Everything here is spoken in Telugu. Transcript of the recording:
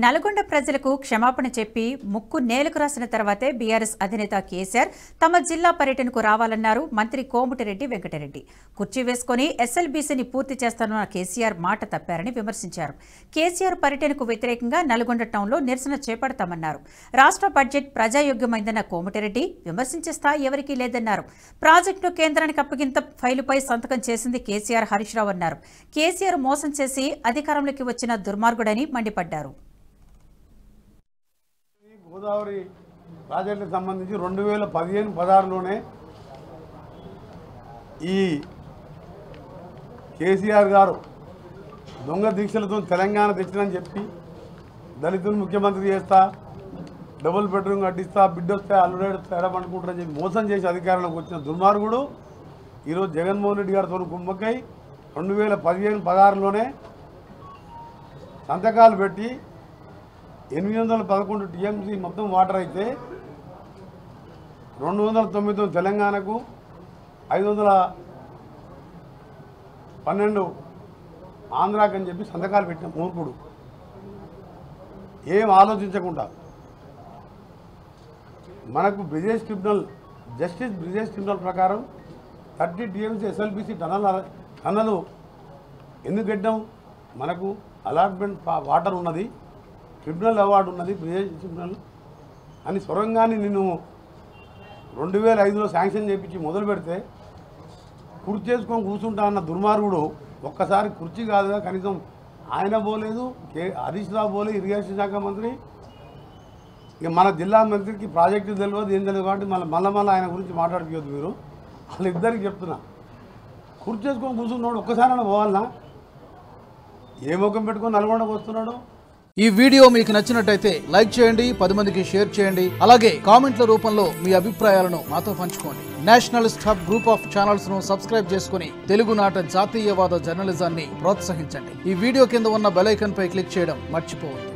నల్గొండ ప్రజలకు క్షమాపణ చెప్పి ముక్కు నేలకు రాసిన తర్వాతే బీఆర్ఎస్ అధినేత కేసీఆర్ తమ జిల్లా పర్యటనకు రావాలన్నారు మంత్రి కోమటిరెడ్డి వెంకటరెడ్డి కుర్చీ వేసుకుని ఎస్ఎల్బీసీని పూర్తి చేస్తానన్న కేసీఆర్ మాట తప్పారని విమర్శించారు కేసీఆర్ పర్యటనకు వ్యతిరేకంగా నల్గొండ టౌన్లో నిరసన చేపడతామన్నారు రాష్ట్ర బడ్జెట్ ప్రజాయోగ్యమైందన్న కోమటిరెడ్డి విమర్శించే స్థాయి ఎవరికీ లేదన్నారు ప్రాజెక్టును కేంద్రానికి అప్పగింత ఫైలుపై సంతకం చేసింది కేసీఆర్ హరీష్ రావు అన్నారు కేసీఆర్ మోసం చేసి అధికారంలోకి వచ్చిన దుర్మార్గుడని మండిపడ్డారు గోదావరి ప్రాజెక్టులకు సంబంధించి రెండు వేల పదిహేను పదహారులోనే ఈ కేసీఆర్ గారు దొంగ దీక్షలతో తెలంగాణ తెచ్చినని చెప్పి దళితులు ముఖ్యమంత్రి చేస్తా డబుల్ బెడ్రూమ్ కట్టిస్తా బిడ్డ వస్తే అల్లుడేడు ఎడమనుకుంటారని చెప్పి మోసం చేసి అధికారంలోకి వచ్చిన దుర్మార్గుడు ఈరోజు జగన్మోహన్ రెడ్డి గారితో కుమ్మక్కై రెండు వేల పదిహేను పదహారులోనే సంతకాలు పెట్టి ఎనిమిది వందల పదకొండు టీఎంసీ మొత్తం వాటర్ అయితే రెండు వందల తొమ్మిది తొమ్మిది తెలంగాణకు ఐదు వందల పన్నెండు ఆంధ్రాకి అని చెప్పి సంతకాలు పెట్టిన మూర్ఖుడు ఏం ఆలోచించకుండా మనకు Brijesh tribunal justice Brijesh tribunal ప్రకారం thirty TMC SLBC tunnel tunnel ఎందుకు పెట్టాం మనకు అలాట్మెంట్ పా- వాటర్ ఉన్నది ట్రిబ్యునల్ అవార్డు ఉన్నది బ్రిజేష్ ట్రిబ్యునల్ అని సొరంగాన్ని నేను రెండు వేల ఐదులో శాంక్షన్ చేయించి మొదలు పెడితే కుర్చీ చేసుకొని కూర్చుంటా అన్న దుర్మార్గుడు ఒక్కసారి కుర్చీ కాదుగా కనీసం ఆయన పోలేదు కే హరీష్ రావు పోలేదు ఇరిగేషన్ శాఖ మంత్రి ఇక మన జిల్లా మంత్రికి ప్రాజెక్టు తెలియదు ఏం తెలియదు కాబట్టి మళ్ళీ మళ్ళీ మళ్ళీ ఆయన గురించి మాట్లాడుకోవద్దు మీరు వాళ్ళిద్దరికి చెప్తున్నా కుర్చీ చేసుకొని కూర్చున్నాడు ఒక్కసారి పోవాలనా ఏ ముఖం పెట్టుకొని నల్గొండకు వస్తున్నాడు ఈ వీడియో మీకు నచ్చినట్టయితే లైక్ చేయండి పది మందికి షేర్ చేయండి అలాగే కామెంట్ల రూపంలో మీ అభిప్రాయాలను మాతో పంచుకోండి nationalist hub group of channels ను సబ్స్క్రైబ్ చేసుకుని తెలుగునాట జాతీయవాద జర్నలిజాన్ని ప్రోత్సహించండి ఈ వీడియో కింద ఉన్న బెల్ ఐకాన్ పై క్లిక్ చేయడం మర్చిపోవద్దు